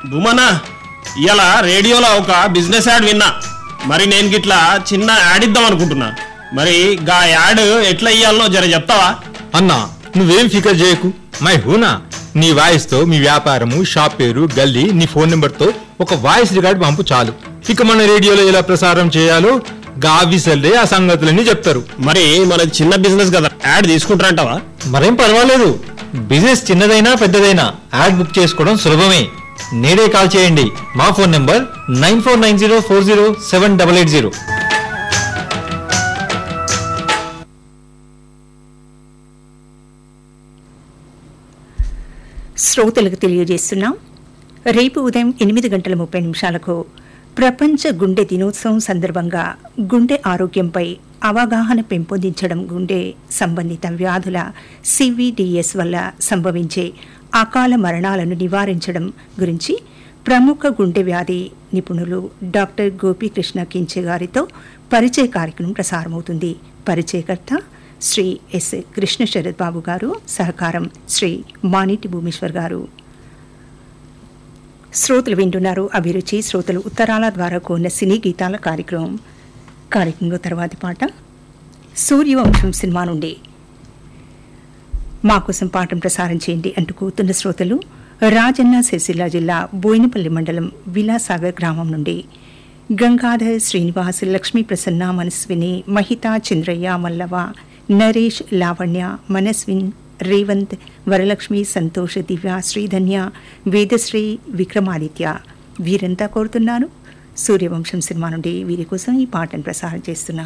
భూమనా ఇలా రేడియోలో ఒక బిజినెస్ యాడ్ విన్నా మరి నేను గిట్లా చిన్న యాడ్ ఇద్దాం అనుకుంటున్నా మరి గా యాడ్ ఎట్లా ఇయ్యాలనో జర చెప్తావా అన్నా నువ్వేం ఫికర్ చేయకు మై హూనా నీ వాయిస్ తో మీ వ్యాపారము షాప్ పేరు గల్లీ నీ ఫోన్ నెంబర్ తో ఒక వాయిస్ రికార్డ్ పంపు చాలు ఇక మన రేడియోలో ఎలా ప్రసారం చేయాలో గావిసల్లే ఆ సంగతులన్నీ చెప్తారు మరి మన చిన్న బిజినెస్ కదా యాడ్ తీసుకుంటారంటావా మరేం పర్వాలేదు బిజినెస్ చిన్నదైనా పెద్దదైనా యాడ్ బుక్ చేసుకోవడం సులభమే నేడే కాల్ చేయండి మా phone number nine four nine zero four zero seven double eight zero శ్రోతలకు తెలియజేస్తున్నాం రేపు ఉదయం ఎనిమిది గంటల ముప్పై నిమిషాలకు ప్రపంచ గుండె దినోత్సవం సందర్భంగా గుండె ఆరోగ్యంపై అవగాహన పెంపొందించడం గుండె సంబంధిత వ్యాధుల సివిడిఎస్ వల్ల సంభవించే అకాల మరణాలను నివారించడం గురించి ప్రముఖ గుండె వ్యాధి నిపుణులు డాక్టర్ గోపీకృష్ణ కించె గారితో పరిచయ కార్యక్రమం ప్రసారమవుతుంది పరిచయకర్త శ్రీ ఎస్ కృష్ణ శరత్ బాబు గారు సహకారం శ్రీ మానిటి భూమేశ్వర్ గారు శ్రోతలు వింటున్నారు అభిరుచి శ్రోతలు ఉత్తరాల ద్వారా కోరిన సినీ గీతాల కార్యక్రమం కార్యక్రమంలో తర్వాతి పాట సూర్యవంశం సినిమా నుండి మా కోసం పాఠం ప్రసారం చేయండి అంటూ కూతున్న శ్రోతలు రాజన్న సిరిసిల్ల జిల్లా బోయినపల్లి మండలం విలాసాగర్ గ్రామం నుండి గంగాధర్ శ్రీనివాస్ లక్ష్మీ ప్రసన్న మనస్విని మహితా చంద్రయ్య మల్లవ నరేష్ లావణ్య మనస్విన్ రేవంత్ వరలక్ష్మి సంతోష్ దివ్య శ్రీధన్య వేదశ్రీ విక్రమాదిత్య వీరంతా కోరుతున్నాను సూర్యవంశం సినిమా నుండి వీరి కోసం ఈ పాటను ప్రసారం చేస్తున్నాం